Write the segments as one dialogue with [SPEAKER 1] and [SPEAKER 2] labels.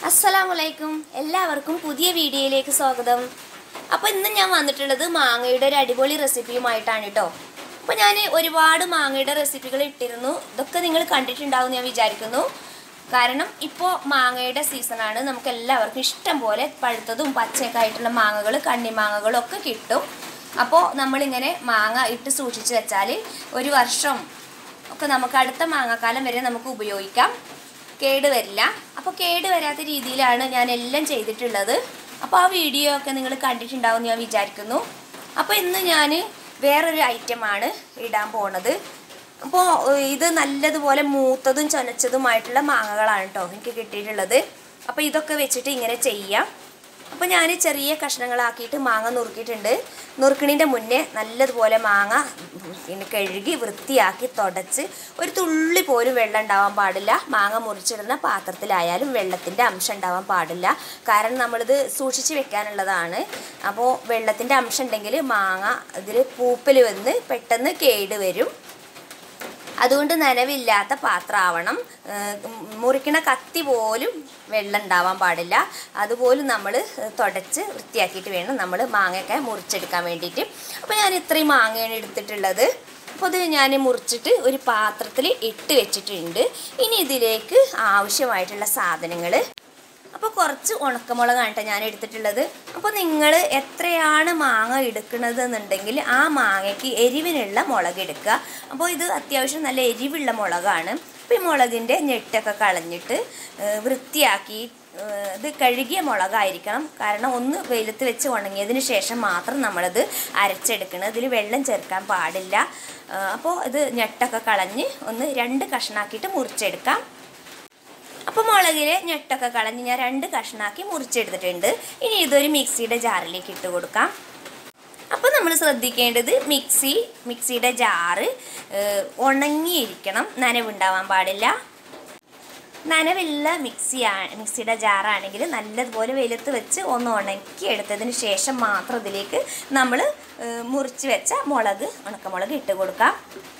[SPEAKER 1] അസ്സലാമലൈക്കും എല്ലാവർക്കും പുതിയ വീഡിയോയിലേക്ക് സ്വാഗതം അപ്പോൾ ഇന്ന് ഞാൻ വന്നിട്ടുള്ളത് മാങ്ങയുടെ ഒരു അടിപൊളി റെസിപ്പിയുമായിട്ടാണ് കേട്ടോ അപ്പോൾ ഞാൻ ഒരുപാട് മാങ്ങയുടെ റെസിപ്പികൾ ഇട്ടിരുന്നു ഇതൊക്കെ നിങ്ങൾ കണ്ടിട്ടുണ്ടാവും ഞാൻ വിചാരിക്കുന്നു കാരണം ഇപ്പോൾ മാങ്ങയുടെ സീസണാണ് നമുക്ക് എല്ലാവർക്കും ഇഷ്ടം പോലെ പഴുത്തതും പച്ചയൊക്കെ ആയിട്ടുള്ള മാങ്ങകൾ കണ്ണിമാങ്ങകളും ഒക്കെ കിട്ടും അപ്പോൾ നമ്മളിങ്ങനെ മാങ്ങ ഇട്ട് സൂക്ഷിച്ച് വെച്ചാൽ ഒരു വർഷം ഒക്കെ നമുക്ക് അടുത്ത മാങ്ങാക്കാലം വരെ നമുക്ക് ഉപയോഗിക്കാം കേട് വരില്ല അപ്പോൾ കേട് വരാത്ത രീതിയിലാണ് ഞാൻ എല്ലാം ചെയ്തിട്ടുള്ളത് അപ്പോൾ ആ വീഡിയോ ഒക്കെ നിങ്ങൾ കണ്ടിട്ടുണ്ടാവും എന്ന് ഞാൻ വിചാരിക്കുന്നു അപ്പോൾ ഇന്ന് ഞാൻ വേറൊരു ഐറ്റമാണ് ഇടാൻ പോണത് അപ്പോൾ ഇത് നല്ലതുപോലെ മൂത്തതും ചൊനച്ചതുമായിട്ടുള്ള മാങ്ങകളാണ് കേട്ടോ എനിക്ക് കിട്ടിയിട്ടുള്ളത് അപ്പോൾ ഇതൊക്കെ വെച്ചിട്ട് ഇങ്ങനെ ചെയ്യാം അപ്പോൾ ഞാൻ ചെറിയ കഷ്ണങ്ങളാക്കിയിട്ട് മാങ്ങ നുറുക്കിയിട്ടുണ്ട് നുറുക്കണിൻ്റെ മുന്നേ നല്ലതുപോലെ മാങ്ങ പിന്നെ കഴുകി വൃത്തിയാക്കി തുടച്ച് ഒരു തുള്ളി പോലും വെള്ളം ഉണ്ടാവാൻ പാടില്ല മാങ്ങ മുറിച്ചിടുന്ന പാത്രത്തിലായാലും വെള്ളത്തിൻ്റെ അംശം ഉണ്ടാവാൻ പാടില്ല കാരണം നമ്മളിത് സൂക്ഷിച്ച് വെക്കാനുള്ളതാണ് അപ്പോൾ വെള്ളത്തിൻ്റെ അംശം ഉണ്ടെങ്കിൽ മാങ്ങ ഇതിൽ പൂപ്പൽ വന്ന് പെട്ടെന്ന് കേട് വരും അതുകൊണ്ട് നനവില്ലാത്ത പാത്രമാവണം മുറിക്കണ കത്തി പോലും വെള്ളം ഉണ്ടാവാൻ പാടില്ല അതുപോലും നമ്മൾ തുടച്ച് വൃത്തിയാക്കിയിട്ട് വേണം നമ്മൾ മാങ്ങയൊക്കെ മുറിച്ചെടുക്കാൻ വേണ്ടിയിട്ട് അപ്പോൾ ഞാൻ ഇത്രയും മാങ്ങയാണ് എടുത്തിട്ടുള്ളത് അപ്പോൾ അത് ഞാൻ മുറിച്ചിട്ട് ഒരു പാത്രത്തിൽ ഇട്ട് വെച്ചിട്ടുണ്ട് ഇനി ഇതിലേക്ക് ആവശ്യമായിട്ടുള്ള സാധനങ്ങൾ അപ്പോൾ കുറച്ച് ഉണക്കമുളകാണ് കേട്ടോ ഞാൻ എടുത്തിട്ടുള്ളത് അപ്പോൾ നിങ്ങൾ എത്രയാണ് മാങ്ങ എടുക്കുന്നത് എന്നുണ്ടെങ്കിൽ ആ മാങ്ങയ്ക്ക് എരിവിനുള്ള മുളക് എടുക്കുക അപ്പോൾ ഇത് അത്യാവശ്യം നല്ല എരിവുള്ള മുളകാണ് അപ്പോൾ ഈ മുളകിൻ്റെ ഞെട്ടൊക്കെ കളഞ്ഞിട്ട് ഏഹ്, വൃത്തിയാക്കി ഏഹ്, ഇത് കഴുകിയ മുളകായിരിക്കണം കാരണം ഒന്ന് വെയിലത്ത് വെച്ച് ഉണങ്ങിയതിന് ശേഷം മാത്രം നമ്മളത് അരച്ചെടുക്കണം ഇതിൽ വെള്ളം ചേർക്കാൻ പാടില്ല ഏഹ്, അപ്പോൾ ഇത് ഞെട്ടൊക്കെ കളഞ്ഞ് ഒന്ന് രണ്ട് കഷ്ണാക്കിയിട്ട് മുറിച്ചെടുക്കാം അപ്പോൾ മുളകിലെ ഞെട്ടൊക്കെ കളഞ്ഞ് ഞാൻ രണ്ട് കഷ്ണാക്കി മുറിച്ചെടുത്തിട്ടുണ്ട് ഇനി ഇതൊരു മിക്സിയുടെ ജാറിലേക്ക് ഇട്ട് കൊടുക്കാം അപ്പോൾ നമ്മൾ ശ്രദ്ധിക്കേണ്ടത് മിക്സി മിക്സിയുടെ ജാറ് ഏഹ്, ഉണങ്ങിയിരിക്കണം നനവുണ്ടാവാൻ പാടില്ല നനവില്ല മിക്സി മിക്സിയുടെ ജാറാണെങ്കിൽ നല്ലതുപോലെ വെയിലത്ത് വെച്ച് ഒന്ന് ഉണക്കി എടുത്തതിന് ശേഷം മാത്രം ഇതിലേക്ക് നമ്മൾ ഏഹ്, മുറിച്ച് വെച്ച മുളക് ഉണക്കമുളക് ഇട്ട് കൊടുക്കാം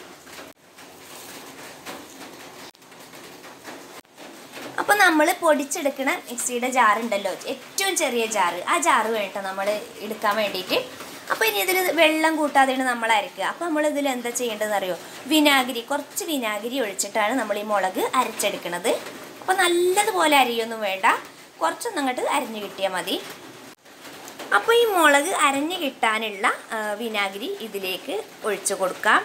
[SPEAKER 1] അപ്പോൾ നമ്മൾ പൊടിച്ചെടുക്കുന്ന മിക്സിയുടെ ജാറുണ്ടല്ലോ ഏറ്റവും ചെറിയ ജാറ് ആ ജാറ് വേണ്ട നമ്മൾ എടുക്കാൻ വേണ്ടിയിട്ട് അപ്പോൾ ഇനി ഇതിൽ വെള്ളം കൂട്ടാതെയാണ് നമ്മൾ അരക്കുക അപ്പോൾ നമ്മൾ ഇതിൽ എന്താ ചെയ്യേണ്ടതെന്ന് അറിയോ വിനാഗിരി കുറച്ച് വിനാഗിരി ഒഴിച്ചിട്ടാണ് നമ്മൾ ഈ മുളക് അരച്ചെടുക്കുന്നത് അപ്പോൾ നല്ലതുപോലെ അരിയൊന്നും വേണ്ട കുറച്ചൊന്നും അങ്ങോട്ട് അരിഞ്ഞു കിട്ടിയാൽ മതി അപ്പോൾ ഈ മുളക് അരഞ്ഞു കിട്ടാനുള്ള ആ, വിനാഗിരി ഇതിലേക്ക് ഒഴിച്ചു കൊടുക്കാം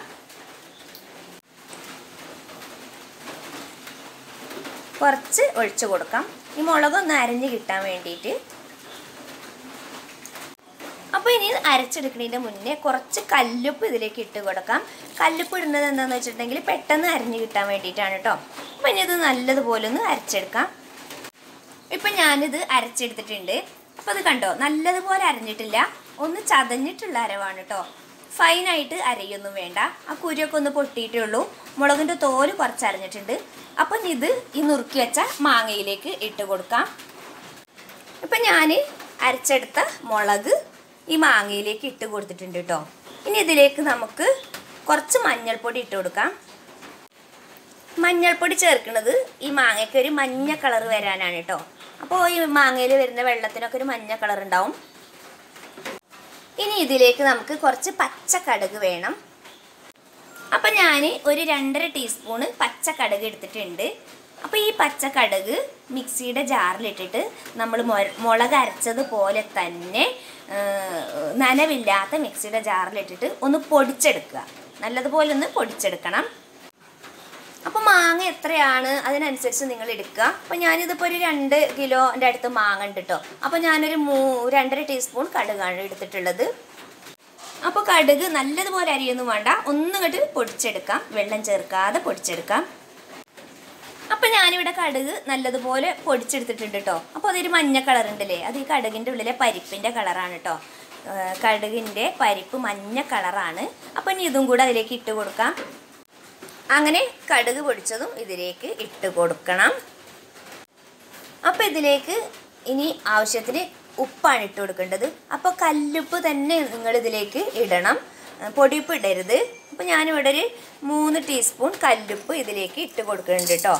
[SPEAKER 1] കുറച്ച് ഒഴിച്ചു കൊടുക്കാം ഈ മുളകൊന്ന് അരഞ്ഞ് കിട്ടാൻ വേണ്ടിയിട്ട് അപ്പോൾ ഇനി അരച്ചെടുക്കുന്നതിൻ്റെ മുന്നേ കുറച്ച് കല്ലുപ്പ് ഇതിലേക്ക് ഇട്ട് കൊടുക്കാം കല്ലുപ്പ് ഇടുന്നത് എന്താണെന്ന് വെച്ചിട്ടുണ്ടെങ്കിൽ പെട്ടെന്ന് അരിഞ്ഞ് കിട്ടാൻ വേണ്ടിയിട്ടാണ് കേട്ടോ അപ്പോൾ ഇനി ഇത് നല്ലതുപോലെ ഒന്ന് അരച്ചെടുക്കാം ഇപ്പം ഞാനിത് അരച്ചെടുത്തിട്ടുണ്ട് അപ്പോൾ അത് കണ്ടോ നല്ലതുപോലെ അരഞ്ഞിട്ടില്ല ഒന്ന് ചതഞ്ഞിട്ടുള്ള അരവാണ് കേട്ടോ ഫൈനായിട്ട് അരയൊന്നും വേണ്ട ആ കുരിയൊക്കെ ഒന്ന് പൊട്ടിയിട്ടേ ഉള്ളൂ മുളകിൻ്റെ തോല് കുറച്ച് അരഞ്ഞിട്ടുണ്ട് അപ്പം ഇനി ഇത് ഈ നുറുക്കി വെച്ച മാങ്ങയിലേക്ക് ഇട്ട് കൊടുക്കാം ഇപ്പം ഞാൻ അരച്ചെടുത്ത മുളക് ഈ മാങ്ങയിലേക്ക് ഇട്ട് കൊടുത്തിട്ടുണ്ട് കേട്ടോ ഇനി ഇതിലേക്ക് നമുക്ക് കുറച്ച് മഞ്ഞൾപ്പൊടി ഇട്ട് കൊടുക്കാം മഞ്ഞൾപ്പൊടി ചേർക്കുന്നത് ഈ മാങ്ങയ്ക്ക് ഒരു മഞ്ഞ കളർ വരാനാണ് കേട്ടോ അപ്പോൾ ഈ മാങ്ങയിൽ വരുന്ന വെള്ളത്തിനൊക്കെ ഒരു മഞ്ഞ കളർ ഉണ്ടാവും ഇനി ഇതിലേക്ക് നമുക്ക് കുറച്ച് പച്ച കടുക് വേണം അപ്പം ഞാൻ ഒരു രണ്ടര ടീസ്പൂണ് പച്ച കടുക് എടുത്തിട്ടുണ്ട് അപ്പോൾ ഈ പച്ച കടുക് മിക്സിയുടെ ജാറിലിട്ടിട്ട് നമ്മൾ മൊ- മുളക് അരച്ചതുപോലെ തന്നെ ആ, നനവില്ലാത്ത മിക്സിയുടെ ജാറിലിട്ടിട്ട് ഒന്ന് പൊടിച്ചെടുക്കുക നല്ലതുപോലെ ഒന്ന് പൊടിച്ചെടുക്കണം അപ്പോൾ മാങ്ങ എത്രയാണ് അതിനനുസരിച്ച് നിങ്ങൾ എടുക്കുക അപ്പോൾ ഞാനിതിപ്പോൾ ഒരു രണ്ട് കിലോൻ്റെ അടുത്ത് മാങ്ങ ഉണ്ട് കേട്ടോ അപ്പോൾ ഞാനൊരു മൂ രണ്ടര ടീസ്പൂൺ കടുകാണ് എടുത്തിട്ടുള്ളത് അപ്പോൾ കടുക് നല്ലതുപോലെ അരിയൊന്നും വേണ്ട ഒന്നും ഇങ്ങോട്ട് പൊടിച്ചെടുക്കാം വെള്ളം ചേർക്കാതെ പൊടിച്ചെടുക്കാം അപ്പോൾ ഞാനിവിടെ കടുക് നല്ലതുപോലെ പൊടിച്ചെടുത്തിട്ടുണ്ട് കേട്ടോ അപ്പോൾ അതൊരു മഞ്ഞ കളർ ഉണ്ടല്ലേ അത് ഈ കടുകിൻ്റെ ഉള്ളിലെ പരിപ്പിൻ്റെ കളറാണ് കേട്ടോ ഏഹ് കടുകിൻ്റെ പരിപ്പ് മഞ്ഞ കളറാണ് അപ്പോൾ ഇനി ഇതും കൂടെ അതിലേക്ക് ഇട്ട് കൊടുക്കാം അങ്ങനെ കടുക് പൊടിച്ചതും ഇതിലേക്ക് ഇട്ട് കൊടുക്കണം അപ്പോൾ ഇതിലേക്ക് ഇനി ആവശ്യത്തിന് ഉപ്പാണ് ഇട്ട് കൊടുക്കേണ്ടത് അപ്പോൾ കല്ലുപ്പ് തന്നെ നിങ്ങൾ ഇതിലേക്ക് ഇടണം ഏ, പൊടിയുപ്പ് ഇടരുത് അപ്പോൾ ഞാനിവിടെ ഒരു മൂന്ന് ടീസ്പൂൺ കല്ലുപ്പ് ഇതിലേക്ക് ഇട്ട് കൊടുക്കുന്നുണ്ട് കേട്ടോ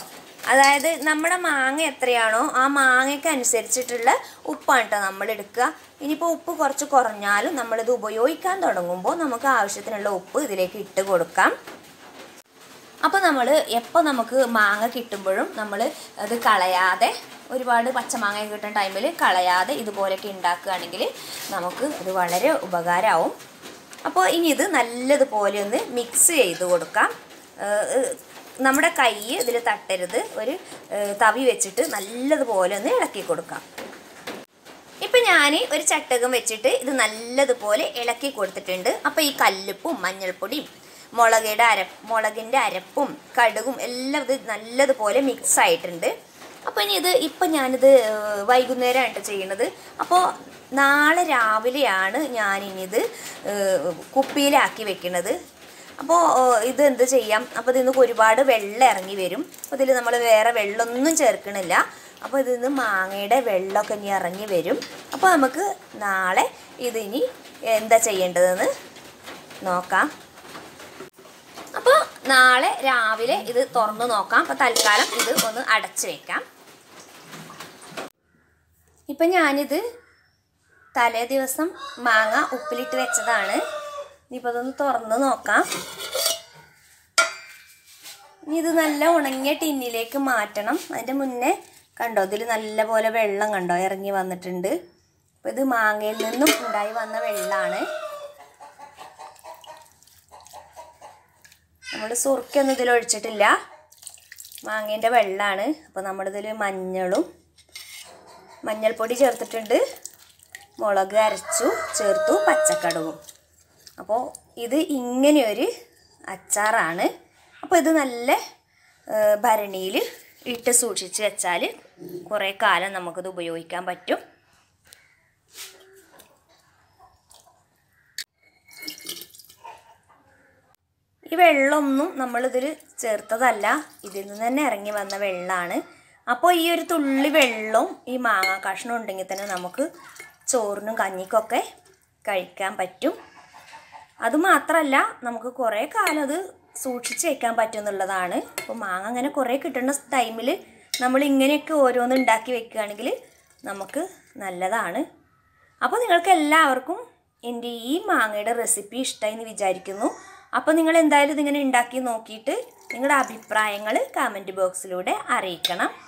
[SPEAKER 1] അതായത് നമ്മുടെ മാങ്ങ എത്രയാണോ ആ മാങ്ങയ്ക്ക് അനുസരിച്ചിട്ടുള്ള ഉപ്പാണ് കേട്ടോ നമ്മൾ എടുക്കുക ഇനിയിപ്പോൾ ഉപ്പ് കുറച്ച് കുറഞ്ഞാലും നമ്മളിത് ഉപയോഗിക്കാൻ തുടങ്ങുമ്പോൾ നമുക്ക് ആവശ്യത്തിനുള്ള ഉപ്പ് ഇതിലേക്ക് ഇട്ട് കൊടുക്കാം അപ്പോൾ നമ്മൾ എപ്പോൾ നമുക്ക് മാങ്ങ കിട്ടുമ്പോഴും നമ്മൾ അത് കളയാതെ ഒരുപാട് പച്ചമാങ്ങ കിട്ടുന്ന ടൈമിൽ കളയാതെ ഇതുപോലെയൊക്കെ ഉണ്ടാക്കുകയാണെങ്കിൽ നമുക്ക് അത് വളരെ ഉപകാരമാവും അപ്പോൾ ഇനി ഇത് നല്ലതുപോലെ ഒന്ന് മിക്സ് ചെയ്ത് കൊടുക്കാം ഏഹ് ഏഹ് നമ്മുടെ കൈ ഇതിൽ തട്ടരുത് ഒരു ഏഹ് തവി വെച്ചിട്ട് നല്ലതുപോലെ ഒന്ന് ഇളക്കി കൊടുക്കാം ഇപ്പം ഞാൻ ഒരു ചട്ടകം വെച്ചിട്ട് ഇത് നല്ലതുപോലെ ഇളക്കി കൊടുത്തിട്ടുണ്ട് അപ്പോൾ ഈ കല്ലുപ്പും മഞ്ഞൾപ്പൊടിയും മുളകയുടെ അര മുളകിൻ്റെ അരപ്പും കടുകും എല്ലാം ഇത് നല്ലതുപോലെ മിക്സ് ആയിട്ടുണ്ട് അപ്പോൾ ഇനി ഇത് ഇപ്പം ഞാനിത് ഏഹ്, വൈകുന്നേരമാണ് കേട്ടോ ചെയ്യണത് അപ്പോൾ നാളെ രാവിലെയാണ് ഞാനിനിത് ഏഹ്, കുപ്പിയിലാക്കി വെക്കുന്നത് അപ്പോൾ ഇത് എന്ത് ചെയ്യാം അപ്പോൾ ഇതിൽ നിന്ന് ഒരുപാട് വെള്ളം ഇറങ്ങി വരും അപ്പോൾ ഇതിൽ നമ്മൾ വേറെ വെള്ളമൊന്നും ചേർക്കണില്ല അപ്പോൾ ഇതിൽ നിന്ന് മാങ്ങയുടെ വെള്ളമൊക്കെ ഇനി ഇറങ്ങി വരും അപ്പോൾ നമുക്ക് നാളെ ഇതിനി എന്താ ചെയ്യേണ്ടതെന്ന് നോക്കാം അപ്പോൾ നാളെ രാവിലെ ഇത് തുറന്ന് നോക്കാം അപ്പോൾ തൽക്കാലം ഇത് ഒന്ന് അടച്ചു വെക്കാം ഇപ്പം ഞാനിത് തലേ ദിവസം മാങ്ങ ഉപ്പിലിട്ട് വെച്ചതാണ് ഇനിയിപ്പോൾ അതൊന്ന് തുറന്ന് നോക്കാം ഇനി ഇത് നല്ല ഉണങ്ങിയ ടിന്നിലേക്ക് മാറ്റണം അതിൻ്റെ മുന്നേ കണ്ടോ ഇതിൽ നല്ലപോലെ വെള്ളം കണ്ടോ ഇറങ്ങി വന്നിട്ടുണ്ട് അപ്പോൾ ഇത് മാങ്ങയിൽ നിന്നും ഉണ്ടായി വന്ന വെള്ളമാണ് നമ്മൾ സുറുക്കൊന്നും ഇതിൽ ഒഴിച്ചിട്ടില്ല മാങ്ങേൻ്റെ വെള്ളമാണ് അപ്പോൾ നമ്മളിതിൽ മഞ്ഞളും മഞ്ഞൾപ്പൊടി ചേർത്തിട്ടുണ്ട് മുളക് അരച്ചു ചേർത്തു പച്ചക്കടുവും അപ്പോൾ ഇത് ഇങ്ങനെയൊരു അച്ചാറാണ് അപ്പോൾ ഇത് നല്ല ഭരണിയിൽ ഇട്ട് സൂക്ഷിച്ച് വെച്ചാൽ കുറേ കാലം നമുക്കിത് ഉപയോഗിക്കാൻ പറ്റും ഈ വെള്ളമൊന്നും നമ്മളിതിൽ ചേർത്തതല്ല ഇതിൽ നിന്ന് തന്നെ ഇറങ്ങി വന്ന വെള്ളമാണ് അപ്പോൾ ഈ ഒരു തുള്ളി വെള്ളവും ഈ മാങ്ങ കഷ്ണം ഉണ്ടെങ്കിൽ തന്നെ നമുക്ക് ചോറിനും കഞ്ഞിക്കൊക്കെ കഴിക്കാൻ പറ്റും അതുമാത്രമല്ല നമുക്ക് കുറേ കാലം അത് സൂക്ഷിച്ച് വെക്കാൻ പറ്റും എന്നുള്ളതാണ് അപ്പോൾ മാങ്ങ അങ്ങനെ കുറേ കിട്ടുന്ന ടൈമിൽ നമ്മൾ ഇങ്ങനെയൊക്കെ ഓരോന്ന് ഉണ്ടാക്കി വെക്കുകയാണെങ്കിൽ നമുക്ക് നല്ലതാണ് അപ്പോൾ നിങ്ങൾക്ക് എല്ലാവർക്കും എൻ്റെ ഈ മാങ്ങയുടെ റെസിപ്പി ഇഷ്ടമായി എന്ന് വിചാരിക്കുന്നു അപ്പോൾ നിങ്ങൾ എന്തായാലും ഇതിങ്ങനെ ഉണ്ടാക്കി നോക്കിയിട്ട് നിങ്ങളുടെ അഭിപ്രായങ്ങൾ കമൻറ്റ് ബോക്സിലൂടെ അറിയിക്കണം